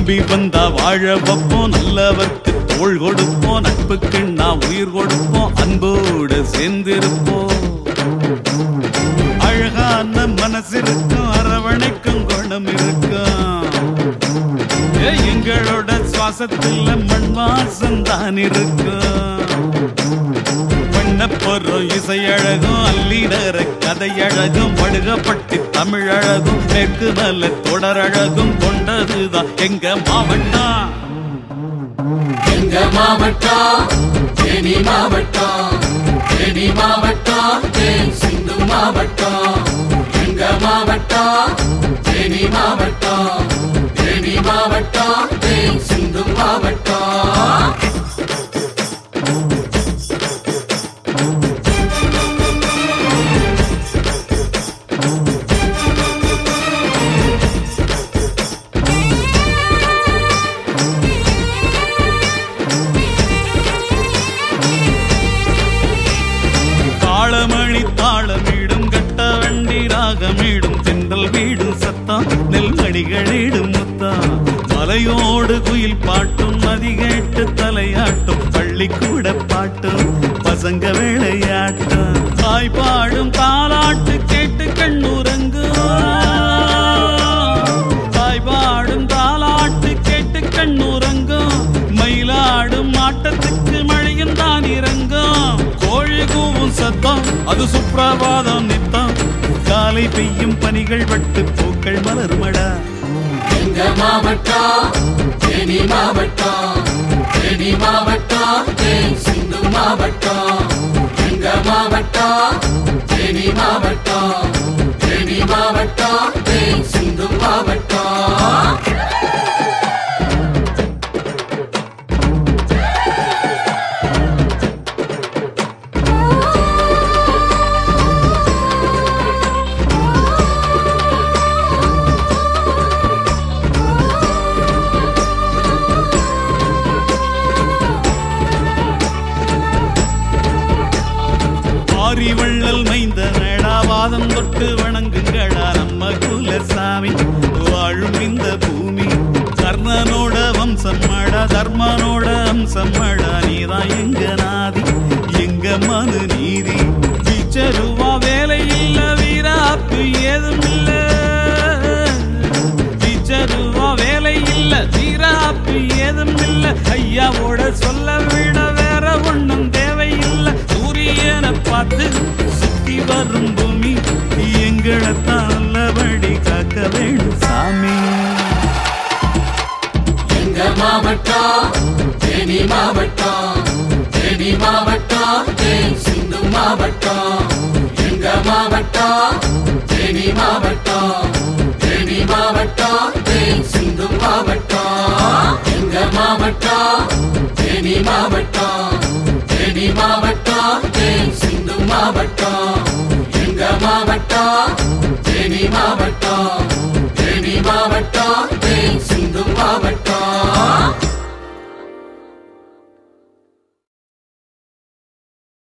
நம்பி வந்தா வாழ வைப்போம் நல்லவர்க்கு தோள் கொடுப்போம் நட்புக்கு நான் உயிர் கொடுப்போம் அன்போடு சேர்ந்திருப்போம் அழகான மனசு இருக்கும் அரவணைக்கும் குணம் இருக்கும் ஏ, எங்களோட சுவாசத்துல மண் வாசம் தான் இருக்கும் பண்ணப்பொருள் இசையழகும் அல்லிடர கதையழகும் படுகப்பட்டி தமிழழகும் மேற்கு மல தொடரழகும் கொண்டதுதான் எங்க மாவட்டம் எங்க மாவட்டம் தேனி மாவட்டம் தேனி மாவட்டம் தேன் சிந்து மாவட்டம் எங்க மாவட்டம் தேனி மாவட்டம் தேனி மாவட்டம் தேன் சிந்து மாவட்டம் தாளமணி தாளமிடும் கட்ட வண்டி ராகமிடும் தென்றல் வீடும் சத்தம் நெல்மணிகளிடும் முத்தம் மலையோடு குயில் பாட்டும் நதி கேட்டு தலையாட்டும் பள்ளிக்கூட பாட்டும் பசங்க விளையாட்டும் தாய் பாடும் தாலாட்டு கேட்டு கண்ணுறங்கும் தாய் பாடும் தாலாட்டு கேட்டு கண்ணுறங்கும் மயிலாடும் ஆட்டத்துக்கு மழையும் தான் இறங்கும் கோழி கூவும் சத்தம் அது சுப்பிரபாதம் நித்தம் காலை பெய்யும் பனிகள் வட்டு பூக்கள் மலர்மடா எங்க மாவட்டம் தேனி மாவட்டம் தேனி மாவட்டம் தேன் சிந்து மாவட்டம் எங்க மாவட்டம் தேனி மாவட்டம் தேனி மாவட்டம் தேன் சிந்து மாவட்டம் ஆரி வள்ளல் மைந்த வாதம் தொட்டு வணங்குங்கடா நம்ம குலசாமி வாழும் இந்த பூமி கர்ணனோட வம்சம் மடா தர்மனோட அம்சம் மடா நீதான் எங்க நாதி எங்க மனு நீதி பிச்சருவா வேலை இல்ல வீராப்பு ஏதும் இல்ல பிச்சருவா வேலை இல்ல வீராப்பு ஏதும் இல்ல ஐயாவோட சொல்ல விட வேற ஒண்ணும் தேவையில்லை சூரியனை பார்த்து சுத்தி வரும் பூமி எங்களைத்தான் நல்லபடி காக்க வேணும் சாமி எங்க மாவட்டம் தேனி மாவட்டம் தேனி மாவட்டம் தேன் சிந்து மாவட்டம் எங்க மாவட்டம் தேனி மாவட்டம் தேனி மாவட்டம் தேன் சிந்து மாவட்டம் எங்க மாவட்டம் தேனி மாவட்டம் தேனி மாவட்டம் தேன் சிந்து மாவட்டம் எங்க மாவட்டம் தேனி மாவட்டம் தேனி மாவட்டம் தேன் சிந்து மாவட்டம்